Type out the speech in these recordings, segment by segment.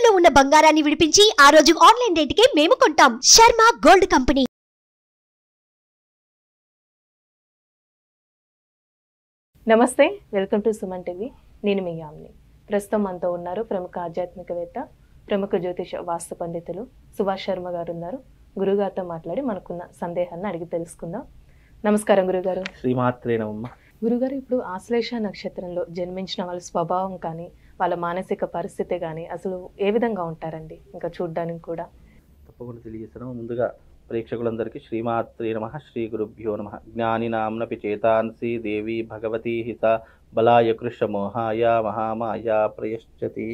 తాకట్టులో ఉన్న బంగారాన్ని విడిపించి ఆ రోజు ఆన్లైన్ రేటుకే మేము కొంటాం శర్మ గోల్డ్ కంపెనీ నమస్తే వెల్కమ్ టు సుమన్ టీవీ నేను మీ యామ్ని ప్రస్తుతం మనతో ఉన్నారు ప్రముఖ ఆధ్యాత్మికవేత్త ప్రముఖ జ్యోతిష వాస్తు పండితులు సుభాష్ శర్మ గారు ఉన్నారు గురుగారితో మాట్లాడి మనకున్న సందేహాన్ని అడిగి తెలుసుకుందాం నమస్కారం గురుగారు శ్రీమాత్రే నమమ్మ గురుగారు ఇప్పుడు ఆశ్లేష నక్షత్రంలో జన్మించిన వాళ్ళ స్వభావం కానీ వాళ్ళ మానసిక పరిస్థితి కానీ అసలు ఏ విధంగా ఉంటారండి ఇంకా చూడ్డానికి కూడా తప్పకుండా తెలియజేస్తాను ముందుగా ప్రేక్షకులందరికీ శ్రీమాత్రే నమ శ్రీ గురుభ్యో నమ జ్ఞానినాంనపి చేతాంసి దేవి భగవతి హిత బలాయ కృషమోహాయ మహామాయ ప్రయశ్చతి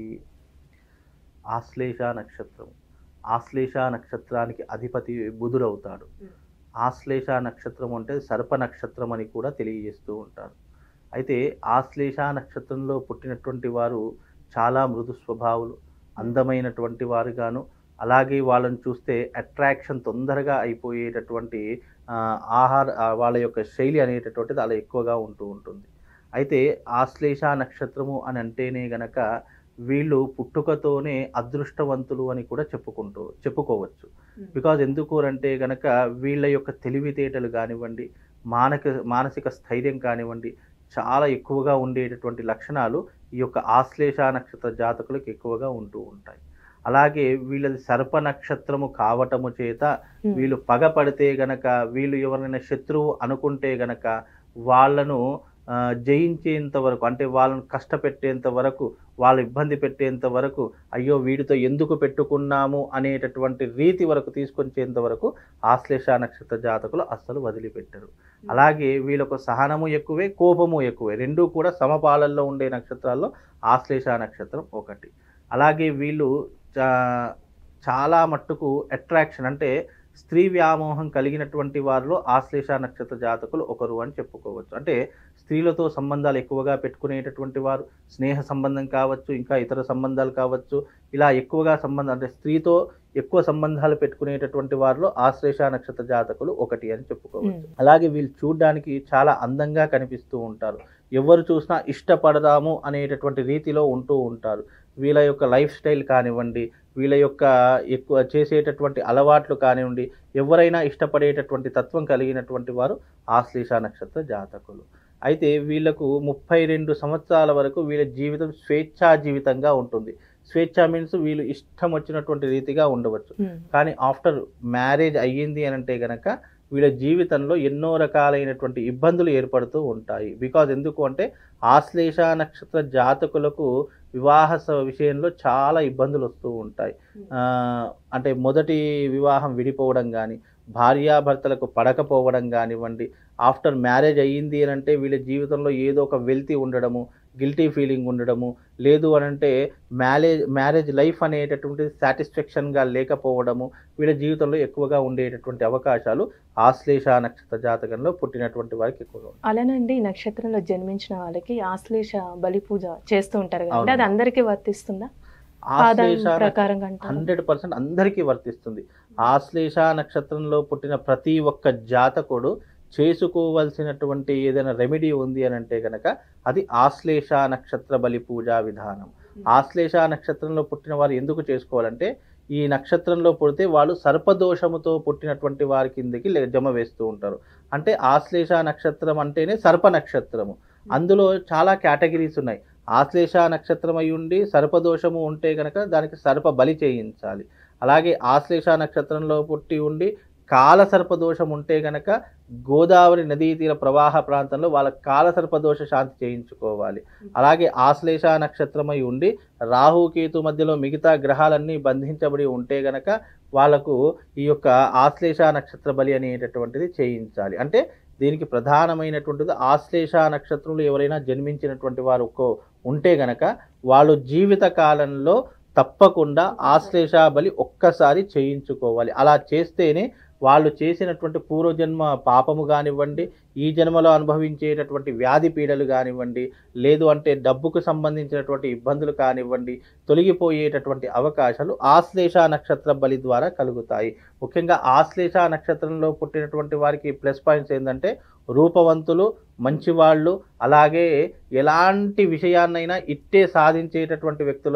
ఆశ్లేష నక్షత్రం ఆశ్లేష నక్షత్రానికి అధిపతి బుధుడవుతాడు ఆశ్లేష నక్షత్రం అంటే సర్ప నక్షత్రం అని కూడా తెలియజేస్తూ ఉంటారు అయితే ఆశ్లేష నక్షత్రంలో పుట్టినటువంటి వారు చాలా మృదు స్వభావులు అందమైనటువంటి వారుగాను అలాగే వాళ్ళని చూస్తే అట్రాక్షన్ తొందరగా అయిపోయేటటువంటి ఆ, ఆహార ఆ, వాళ్ళ యొక్క శైలి అనేటటువంటిది అలా ఎక్కువగా ఉంటూ ఉంటుంది అయితే ఆశ్లేష నక్షత్రము అని అంటేనే గనక వీళ్ళు పుట్టుకతోనే అదృష్టవంతులు అని కూడా చెప్పుకుంటూ చెప్పుకోవచ్చు బికాజ్ ఎందుకు అంటే గనక వీళ్ళ యొక్క తెలివితేటలు కానివ్వండి మానక మానసిక స్థైర్యం కానివ్వండి చాలా ఎక్కువగా ఉండేటటువంటి లక్షణాలు ఈ యొక్క ఆశ్లేష నక్షత్ర జాతకులకు ఎక్కువగా ఉంటూ ఉంటాయి అలాగే వీళ్ళది సర్ప నక్షత్రము కావటము చేత వీళ్ళు పగపడితే గనక వీళ్ళు ఎవరైనా శత్రువు అనుకుంటే గనక వాళ్ళను ఆ, జయించేంత వరకు అంటే వాళ్ళను కష్టపెట్టేంత వరకు వాళ్ళు ఇబ్బంది పెట్టేంత వరకు అయ్యో వీడితో ఎందుకు పెట్టుకున్నాము అనేటటువంటి రీతి వరకు తీసుకొచ్చేంత వరకు ఆశ్లేష నక్షత్ర జాతకులు అస్సలు వదిలిపెట్టరు అలాగే వీళ్ళకు సహనము ఎక్కువే కోపము ఎక్కువే రెండూ కూడా సమపాలల్లో ఉండే నక్షత్రాల్లో ఆశ్లేష నక్షత్రం ఒకటి అలాగే వీళ్ళు చా- చాలా మట్టుకు అట్రాక్షన్ అంటే స్త్రీ వ్యామోహం కలిగినటువంటి వారిలో ఆశ్లేష నక్షత్ర జాతకులు ఒకరు అని చెప్పుకోవచ్చు అంటే స్త్రీలతో సంబంధాలు ఎక్కువగా పెట్టుకునేటటువంటి వారు స్నేహ సంబంధం కావచ్చు ఇంకా ఇతర సంబంధాలు కావచ్చు ఇలా ఎక్కువగా సంబంధం అంటే స్త్రీతో ఎక్కువ సంబంధాలు పెట్టుకునేటటువంటి వారిలో ఆశ్లేష నక్షత్ర జాతకులు ఒకటి అని చెప్పుకోవచ్చు అలాగే వీళ్ళు చూడడానికి చాలా అందంగా కనిపిస్తూ ఉంటారు ఎవరు చూసినా ఇష్టపడదాము అనేటటువంటి రీతిలో ఉంటూ ఉంటారు వీళ్ళ యొక్క లైఫ్ స్టైల్ కానివ్వండి వీళ్ళ యొక్క ఎక్కువ చేసేటటువంటి అలవాట్లు కానివ్వండి ఎవరైనా ఇష్టపడేటటువంటి తత్వం కలిగినటువంటి వారు ఆశ్లేష నక్షత్ర జాతకులు అయితే వీళ్ళకు ముప్పై రెండు సంవత్సరాల వరకు వీళ్ళ జీవితం స్వేచ్ఛా జీవితంగా ఉంటుంది స్వేచ్ఛ మీన్స్ వీళ్ళు ఇష్టం వచ్చినటువంటి రీతిగా ఉండవచ్చు కానీ ఆఫ్టర్ మ్యారేజ్ అయ్యింది అని అంటే గనక వీళ్ళ జీవితంలో ఎన్నో రకాలైనటువంటి ఇబ్బందులు ఏర్పడుతూ ఉంటాయి బికాజ్ ఎందుకు అంటే ఆశ్లేష నక్షత్ర జాతకులకు వివాహ స- విషయంలో చాలా ఇబ్బందులు వస్తూ ఉంటాయి ఆ, అంటే మొదటి వివాహం విడిపోవడం కానీ భార్యాభర్తలకు పడకపోవడం కానివ్వండి ఆఫ్టర్ మ్యారేజ్ అయ్యింది అని అంటే వీళ్ళ జీవితంలో ఏదో ఒక వెల్తీ ఉండడము గిల్టీ ఫీలింగ్ ఉండడము లేదు అని అంటే మ్యారేజ్ మ్యారేజ్ లైఫ్ అనేటటువంటిది సాటిస్ఫాక్షన్గా లేకపోవడము వీళ్ళ జీవితంలో ఎక్కువగా ఉండేటటువంటి అవకాశాలు ఆశ్లేష నక్షత్ర జాతకంలో పుట్టినటువంటి వారికి ఎక్కువగా ఉంటాయి. అలానండి ఈ నక్షత్రంలో జన్మించిన వాళ్ళకి ఆశ్లేష బలి పూజ చేస్తూ ఉంటారు కదండి అవును. అది అందరికీ వర్తిస్తుందా ఆదాయం ఆశ్లేష ప్రకారంగా అంటారా? హండ్రెడ్ పర్సెంట్ అందరికీ వర్తిస్తుంది ఆశ్లేష నక్షత్రంలో పుట్టిన ప్రతి ఒక్క జాతకుడు చేసుకోవలసినటువంటి ఏదైనా రెమెడీ ఉంది అని అంటే కనుక అది ఆశ్లేష నక్షత్ర బలి పూజా విధానం ఆశ్లేష నక్షత్రంలో పుట్టిన వారు ఎందుకు చేసుకోవాలంటే ఈ నక్షత్రంలో పుడితే వాళ్ళు సర్పదోషముతో పుట్టినటువంటి వారి కిందకి లే- జమ వేస్తూ ఉంటారు అంటే ఆశ్లేష నక్షత్రం అంటేనే సర్ప నక్షత్రము అందులో చాలా కేటగిరీస్ ఉన్నాయి ఆశ్లేష నక్షత్రం అయి ఉండి సర్పదోషము ఉంటే కనుక దానికి సర్ప బలి చేయించాలి అలాగే ఆశ్లేష నక్షత్రంలో పుట్టి ఉండి కాల సర్పదోషం ఉంటే గనక గోదావరి నదీ తీర ప్రవాహ ప్రాంతంలో వాళ్ళ కాల సర్పదోష శాంతి చేయించుకోవాలి అలాగే ఆశ్లేష నక్షత్రమై ఉండి రాహుకేతు మధ్యలో మిగతా గ్రహాలన్నీ బంధించబడి ఉంటే గనక వాళ్ళకు ఈ యొక్క ఆశ్లేష నక్షత్ర బలి అనేటటువంటిది చేయించాలి అంటే దీనికి ప్రధానమైనటువంటిది ఆశ్లేష నక్షత్రంలో ఎవరైనా జన్మించినటువంటి వారు ఒక్కో- ఉంటే గనక వాళ్ళు జీవిత కాలంలో తప్పకుండా ఆశ్లేష బలి ఒక్కసారి చేయించుకోవాలి అలా చేస్తేనే వాళ్ళు చేసినటువంటి పూర్వజన్మ పాపము కానివ్వండి ఈ జన్మలో అనుభవించేటటువంటి వ్యాధి పీడలు కానివ్వండి లేదు అంటే డబ్బుకు సంబంధించినటువంటి ఇబ్బందులు కానివ్వండి తొలగిపోయేటటువంటి అవకాశాలు ఆశ్లేష నక్షత్ర బలి ద్వారా కలుగుతాయి ముఖ్యంగా ఆశ్లేష నక్షత్రంలో పుట్టినటువంటి వారికి ప్లస్ పాయింట్స్ ఏంటంటే రూపవంతులు మంచివాళ్ళు అలాగే ఎలాంటి విషయాన్నైనా ఇట్టే సాధించేటటువంటి వ్యక్తులలో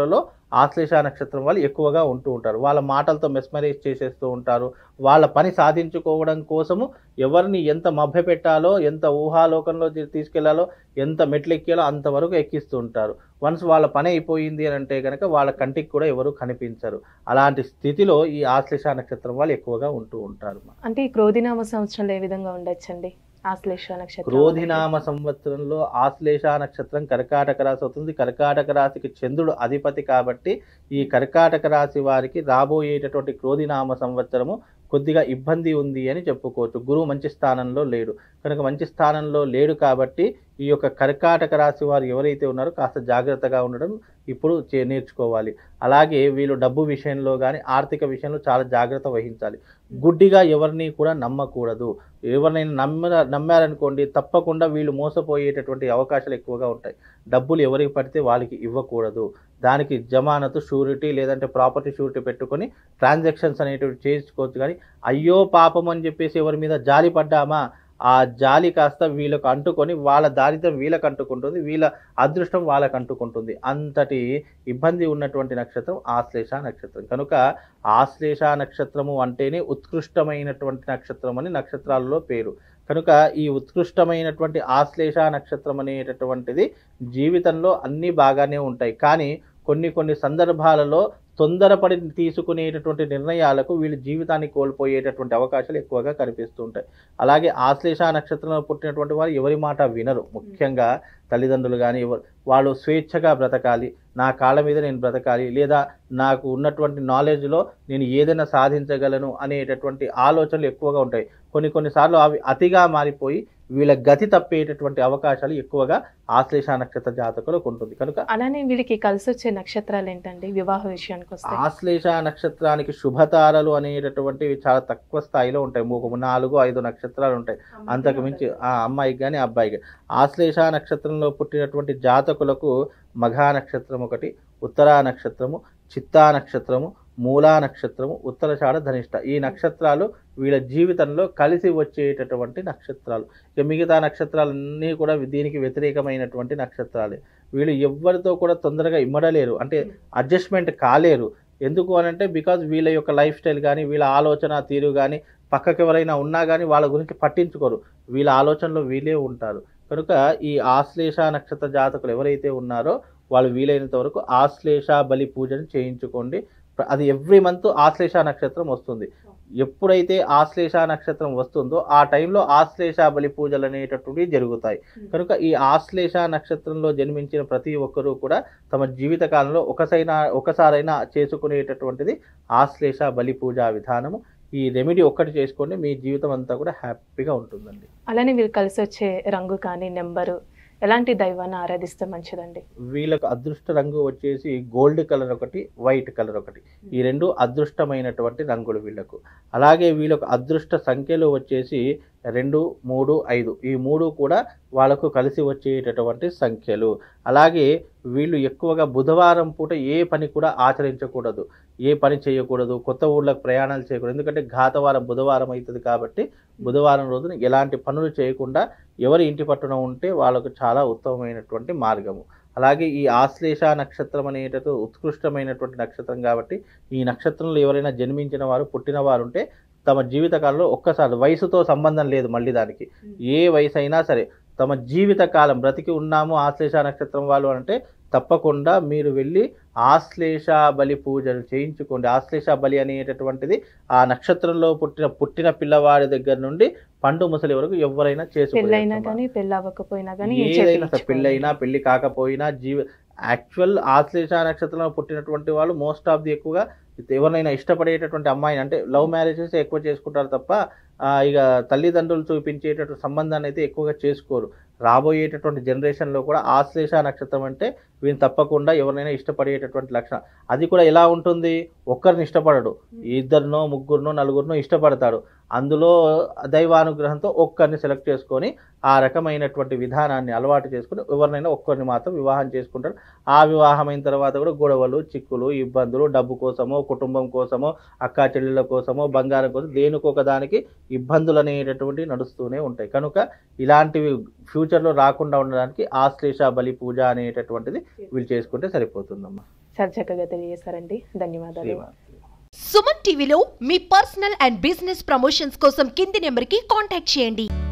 ఆశ్లేష నక్షత్రం వాళ్ళు ఎక్కువగా ఉంటూ ఉంటారు వాళ్ళ మాటలతో మెస్మరైజ్ చేసేస్తూ ఉంటారు వాళ్ళ పని సాధించుకోవడం కోసము ఎవరిని ఎంత మభ్య పెట్టాలో ఎంత ఊహాలోకంలో తీ- తీసుకెళ్లాలో ఎంత మెట్లెక్కాలో అంతవరకు ఎక్కిస్తూ ఉంటారు వన్స్ వాళ్ళ పని అయిపోయింది అని అంటే కనుక వాళ్ళ కంటికి కూడా ఎవరు కనిపించరు అలాంటి స్థితిలో ఈ ఆశ్లేష నక్షత్రం వాళ్ళు ఎక్కువగా ఉంటూ ఉంటారు అంటే ఈ క్రోధినామ సంవత్సరంలో ఏ విధంగా ఉండొచ్చండి ఆశ్లేష నక్షత్రం క్రోధినామ సంవత్సరంలో ఆశ్లేష నక్షత్రం కర్కాటక రాశి అవుతుంది కర్కాటక రాశికి చంద్రుడు అధిపతి కాబట్టి ఈ కర్కాటక రాశి వారికి రాబోయేటటువంటి క్రోధినామ సంవత్సరము కొద్దిగా ఇబ్బంది ఉంది అని చెప్పుకోవచ్చు గురువు మంచి స్థానంలో లేడు కనుక మంచి స్థానంలో లేడు కాబట్టి ఈ యొక్క కర్కాటక రాశి వారు ఎవరైతే ఉన్నారో కాస్త జాగ్రత్తగా ఉండడం ఇప్పుడు చే నేర్చుకోవాలి అలాగే వీళ్ళు డబ్బు విషయంలో కానీ ఆర్థిక విషయంలో చాలా జాగ్రత్త వహించాలి గుడ్డిగా ఎవరిని కూడా నమ్మకూడదు ఎవరినైనా నమ్మ నమ్మారనుకోండి తప్పకుండా వీళ్ళు మోసపోయేటటువంటి అవకాశాలు ఎక్కువగా ఉంటాయి డబ్బులు ఎవరికి పడితే వాళ్ళకి ఇవ్వకూడదు దానికి జమానతు షూరిటీ లేదంటే ప్రాపర్టీ షూరిటీ పెట్టుకొని ట్రాన్సాక్షన్స్ అనేటివి చేసుకోవచ్చు కానీ అయ్యో పాపం అని చెప్పేసి ఎవరి మీద జాలి పడ్డామా ఆ జాలి కాస్త వీళ్ళకు అంటుకొని వాళ్ళ దారిద్రం వీళ్ళకు అంటుకుంటుంది వీళ్ళ అదృష్టం వాళ్ళకు అంటుకుంటుంది అంతటి ఇబ్బంది ఉన్నటువంటి నక్షత్రం ఆశ్లేష నక్షత్రం కనుక ఆశ్లేష నక్షత్రము అంటేనే ఉత్కృష్టమైనటువంటి నక్షత్రం అని నక్షత్రాలలో పేరు కనుక ఈ ఉత్కృష్టమైనటువంటి ఆశ్లేష నక్షత్రం అనేటటువంటిది జీవితంలో అన్నీ బాగానే ఉంటాయి కానీ కొన్ని కొన్ని సందర్భాలలో తొందరపడి తీసుకునేటటువంటి నిర్ణయాలకు వీళ్ళు జీవితాన్ని కోల్పోయేటటువంటి అవకాశాలు ఎక్కువగా కనిపిస్తూ ఉంటాయి అలాగే ఆశ్లేష నక్షత్రంలో పుట్టినటువంటి వారు ఎవరి మాట వినరు ముఖ్యంగా తల్లిదండ్రులు కానీ ఎవరు వాళ్ళు స్వేచ్ఛగా బ్రతకాలి నా కాళ్ళ మీద నేను బ్రతకాలి లేదా నాకు ఉన్నటువంటి నాలెడ్జ్లో నేను ఏదైనా సాధించగలను అనేటటువంటి ఆలోచనలు ఎక్కువగా ఉంటాయి కొన్ని కొన్నిసార్లు అవి అతిగా మారిపోయి వీళ్ళ గతి తప్పేటటువంటి అవకాశాలు ఎక్కువగా ఆశ్లేష నక్షత్ర జాతకులకు ఉంటుంది కనుక అలానే వీళ్ళకి కలిసి వచ్చే నక్షత్రాలు ఏంటండి వివాహ విషయానికి వస్తే ఆశ్లేష నక్షత్రానికి శుభతారలు అనేటటువంటివి చాలా తక్కువ స్థాయిలో ఉంటాయి ఒక నాలుగు ఐదు నక్షత్రాలు ఉంటాయి అంతకు మించి ఆ అమ్మాయికి కానీ అబ్బాయికి ఆశ్లేష నక్షత్రంలో పుట్టినటువంటి జాతకులకు మఘా నక్షత్రం ఒకటి ఉత్తరా నక్షత్రము చిత్తా నక్షత్రము మూలా నక్షత్రము ఉత్తరషాఢ ధనిష్ట ఈ నక్షత్రాలు వీళ్ళ జీవితంలో కలిసి వచ్చేటటువంటి నక్షత్రాలు ఇక మిగతా నక్షత్రాలన్నీ కూడా దీనికి వ్యతిరేకమైనటువంటి నక్షత్రాలే వీళ్ళు ఎవరితో కూడా తొందరగా ఇమ్మడలేరు అంటే అడ్జస్ట్మెంట్ కాలేరు ఎందుకు అని అంటే బికాజ్ వీళ్ళ యొక్క లైఫ్ స్టైల్ కానీ వీళ్ళ ఆలోచన తీరు కానీ పక్కకి ఎవరైనా ఉన్నా కానీ వాళ్ళ గురించి పట్టించుకోరు వీళ్ళ ఆలోచనలో వీళ్ళే ఉంటారు కనుక ఈ ఆశ్లేష నక్షత్ర జాతకులు ఎవరైతే ఉన్నారో వాళ్ళు వీలైనంత వరకు ఆశ్లేష బలి పూజను చేయించుకోండి అది ఎవ్రీ మంత్ ఆశ్లేష నక్షత్రం వస్తుంది ఎప్పుడైతే ఆశ్లేష నక్షత్రం వస్తుందో ఆ టైంలో ఆశ్లేష బలి పూజలు అనేటటువంటివి జరుగుతాయి కనుక ఈ ఆశ్లేష నక్షత్రంలో జన్మించిన ప్రతి ఒక్కరూ కూడా తమ జీవిత కాలంలో ఒకసైనా ఒకసారైనా చేసుకునేటటువంటిది ఆశ్లేష బలి పూజా విధానము ఈ రెమెడీ ఒక్కటి చేసుకోండి మీ జీవితం అంతా కూడా హ్యాపీగా ఉంటుందండి అలానే వీళ్ళు కలిసి వచ్చే రంగు కానీ నెంబరు ఎలాంటి దైవాన్ని ఆరాధిస్తే మంచిదండి వీళ్ళకు అదృష్ట రంగు వచ్చేసి గోల్డ్ కలర్ ఒకటి వైట్ కలర్ ఒకటి ఈ రెండు అదృష్టమైనటువంటి రంగులు వీళ్ళకు అలాగే వీళ్ళకు అదృష్ట సంఖ్యలు వచ్చేసి రెండు మూడు ఐదు ఈ మూడు కూడా వాళ్ళకు కలిసి వచ్చేటటువంటి సంఖ్యలు అలాగే వీళ్ళు ఎక్కువగా బుధవారం పూట ఏ పని కూడా ఆచరించకూడదు ఏ పని చేయకూడదు కొత్త ఊళ్ళకు ప్రయాణాలు చేయకూడదు ఎందుకంటే ఘాతవారం బుధవారం అవుతుంది కాబట్టి బుధవారం రోజున ఎలాంటి పనులు చేయకుండా ఎవరి ఇంటి పట్టున ఉంటే వాళ్ళకు చాలా ఉత్తమమైనటువంటి మార్గము అలాగే ఈ ఆశ్లేష నక్షత్రం అనేటటు ఉత్కృష్టమైనటువంటి నక్షత్రం కాబట్టి ఈ నక్షత్రంలో ఎవరైనా జన్మించిన వారు పుట్టిన వారు ఉంటే తమ జీవితకాలంలో ఒక్కసారి వయసుతో సంబంధం లేదు మళ్ళీ దానికి ఏ వయసు అయినా సరే తమ జీవిత కాలం బ్రతికి ఉన్నాము ఆశ్లేష నక్షత్రం వాళ్ళు అంటే తప్పకుండా మీరు వెళ్ళి ఆశ్లేష బలి పూజలు చేయించుకోండి ఆశ్లేష బలి అనేటటువంటిది ఆ నక్షత్రంలో పుట్టిన పుట్టిన పిల్లవాడి దగ్గర నుండి పండు ముసలి వరకు ఎవరైనా పెళ్ళైనా చేసుకోవాలి కానీ పెళ్ళి అవ్వకపోయినా కానీ ఏదైనా సరే చేపించుకోండి. పెళ్ళైనా పెళ్లి కాకపోయినా జీవ యాక్చువల్ ఆశ్లేష నక్షత్రంలో పుట్టినటువంటి వాళ్ళు మోస్ట్ ఆఫ్ ది ఎక్కువగా ఎవరినైనా ఇష్టపడేటటువంటి అమ్మాయిని అంటే లవ్ మ్యారేజెస్ ఎక్కువ చేసుకుంటారు తప్ప ఆ, ఇక తల్లిదండ్రులు చూపించేటటువంటి సంబంధాన్ని అయితే ఎక్కువగా చేసుకోరు రాబోయేటటువంటి జనరేషన్లో కూడా ఆశ్లేష నక్షత్రం అంటే వీళ్ళు తప్పకుండా ఎవరినైనా ఇష్టపడేటటువంటి లక్షణం అది కూడా ఎలా ఉంటుంది ఒక్కరిని ఇష్టపడడు ఇద్దరినో ముగ్గురునో నలుగురినో ఇష్టపడతాడు అందులో దైవానుగ్రహంతో ఒక్కరిని సెలెక్ట్ చేసుకొని ఆ రకమైనటువంటి విధానాన్ని అలవాటు చేసుకుని ఎవరినైనా ఒక్కరిని మాత్రం వివాహం చేసుకుంటాడు ఆ వివాహం అయిన తర్వాత కూడా గొడవలు చిక్కులు ఇబ్బందులు డబ్బు కోసమో కుటుంబం కోసమో అక్కా చెల్లెళ్ళ కోసమో బంగారం కోసం దేనికొక దానికి ఇబ్బందులు అనేటటువంటి నడుస్తూనే ఉంటాయి కనుక ఇలాంటివి ఫ్యూచర్లో రాకుండా ఉండడానికి ఆశ్లేష బలి పూజ అనేటటువంటిది వీళ్ళు చేసుకుంటే సరిపోతుందమ్మా చాలా చక్కగా తెలియజేశారండి ధన్యవాదాలు శ్రీమాన్ సుమన్ టీవీలో మీ పర్సనల్ అండ్ బిజినెస్ ప్రమోషన్స్ కోసం కింది నెంబర్కి కాంటాక్ట్ చేయండి